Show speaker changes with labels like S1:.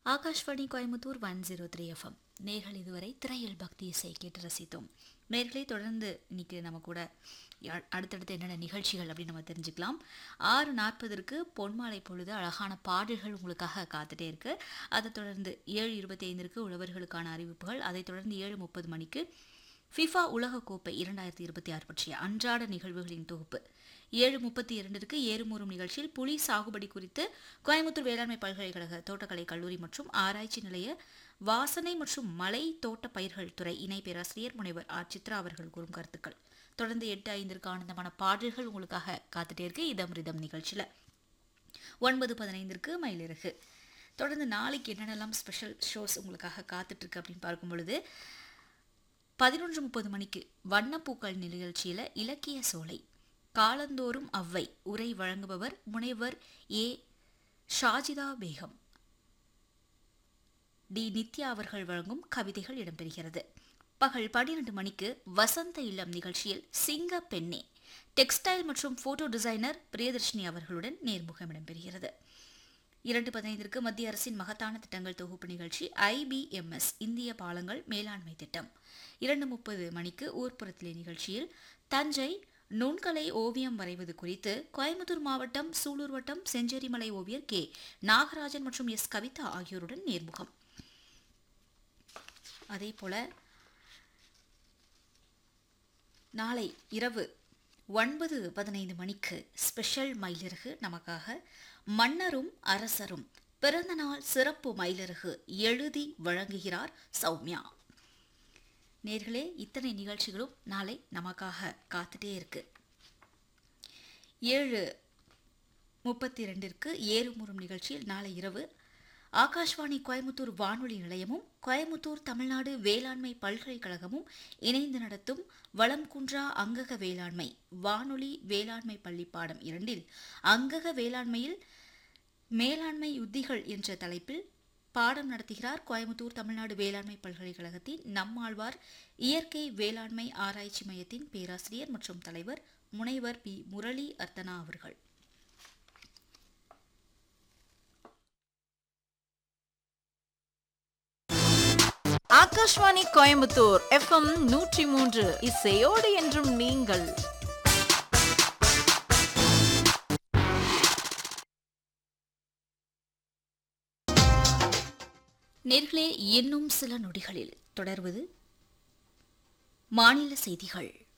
S1: Akashvani Coimbatore one zero three FM நேர்கள் இதுவரை திரையில் பக்தி இசை கேட்டு ரசித்தோம் நேர்களை தொடர்ந்து இன்னைக்கு நம்ம கூட யா- அடுத்தடுத்து என்னென்ன நிகழ்ச்சிகள் அப்படின்னு நம்ம தெரிஞ்சுக்கலாம் ஆறு நாற்பதற்கு பொன்மாலை பொழுது அழகான பாடல்கள் உங்களுக்காக காத்துட்டே இருக்கு அதைத் தொடர்ந்து ஏழு இருபத்தி ஐந்திற்கு உழவர்களுக்கான அறிவிப்புகள் அதைத் தொடர்ந்து ஏழு முப்பது மணிக்கு ஃபிஃபா உலகக்கோப்பை இரண்டாயிரத்தி இருபத்தி ஆறு பற்றிய அன்றாட நிகழ்வுகளின் தொகுப்பு ஏழு முப்பத்தி இரண்டிற்கு ஏறுமூறும் நிகழ்ச்சியில் புலி சாகுபடி குறித்து கோயம்புத்தூர் வேளாண்மை பல்கலைக்கழக தோட்டக்கலை கல்லூரி மற்றும் ஆராய்ச்சி நிலைய வாசனை மற்றும் மலை தோட்ட பயிர்கள் துறை இணை பேராசிரியர் முனைவர் ஆர் சித்ரா அவர்கள் கூறும் கருத்துக்கள் தொடர்ந்து எட்டு ஐந்திற்கு ஆனந்தமான பாடல்கள் உங்களுக்காக காத்துட்டே இருக்கு இதம் ரிதம் நிகழ்ச்சியில் ஒன்பது பதினைந்திற்கு மயிலிறகு தொடர்ந்து நாளைக்கு என்னென்னலாம் ஸ்பெஷல் ஷோஸ் உங்களுக்காக காத்துட்டு இருக்கு அப்படின்னு பார்க்கும் பொழுது பதினொன்று முப்பது மணிக்கு வண்ணப்பூக்கள் நிகழ்ச்சியில் இலக்கிய சோலை காலந்தோறும் அவ்வை உரை வழங்குபவர் முனைவர் ஏ ஷாஜிதா பேகம் டி நித்யா அவர்கள் வழங்கும் கவிதைகள் இடம்பெறுகிறது பகல் பன்னிரண்டு மணிக்கு வசந்த இல்லம் நிகழ்ச்சியில் சிங்க பெண்ணே டெக்ஸ்டைல் மற்றும் போட்டோ டிசைனர் பிரியதர்ஷினி அவர்களுடன் நேர்முகம் இடம்பெறுகிறது இரண்டு பதினைந்திற்கு மத்திய அரசின் மகத்தான திட்டங்கள் தொகுப்பு நிகழ்ச்சி ஐபிஎம்எஸ் இந்திய பாலங்கள் மேலாண்மை திட்டம் இரண்டு முப்பது மணிக்கு ஊர்ப்புறத்திலே நிகழ்ச்சியில் தஞ்சை நுண்கலை ஓவியம் வரைவது குறித்து கோயம்புத்தூர் மாவட்டம் சூலூர் வட்டம் செஞ்சேரிமலை ஓவியர் கே நாகராஜன் மற்றும் எஸ் கவிதா ஆகியோருடன் நேர்முகம் அதே போல நாளை இரவு ஒன்பது பதினைந்து மணிக்கு ஸ்பெஷல் மயிலிறகு நமக்காக மன்னரும் அரசரும் பிறந்தநாள் சிறப்பு மயிலிறகு எழுதி வழங்குகிறார் சௌமியா நேர்களே இத்தனை நிகழ்ச்சிகளும் நாளை நமக்காக காத்துட்டே இருக்கு ஏழு முப்பத்தி ரெண்டிற்கு ஏறுமுறும் நிகழ்ச்சியில் நாளை இரவு ஆகாஷ்வாணி கோயமுத்தூர் வானொலி நிலையமும் கோயமுத்தூர் தமிழ்நாடு வேளாண்மை பல்கலைக்கழகமும் இணைந்து நடத்தும் வளம் குன்றா அங்கக வேளாண்மை வானொலி வேளாண்மை பள்ளி பாடம் இரண்டில் அங்கக வேளாண்மையில் மேலாண்மை உத்திகள் என்ற தலைப்பில் பாடம் நடத்துகிறார் கோயமுத்தூர் தமிழ்நாடு வேளாண்மை பல்கலைக்கழகத்தின் நம்மாழ்வார் இயற்கை வேளாண்மை ஆராய்ச்சி மையத்தின் பேராசிரியர் மற்றும் தலைவர் முனைவர் பி முரளி அர்த்தனா அவர்கள்
S2: ஆகாஷ்வாணி கோயம்புத்தூர் எஃப்எம் நூற்றி மூன்று இசையோடு என்றும் நீங்கள்
S1: நேர்களே இன்னும் சில நொடிகளில் தொடர்வது மாநில செய்திகள்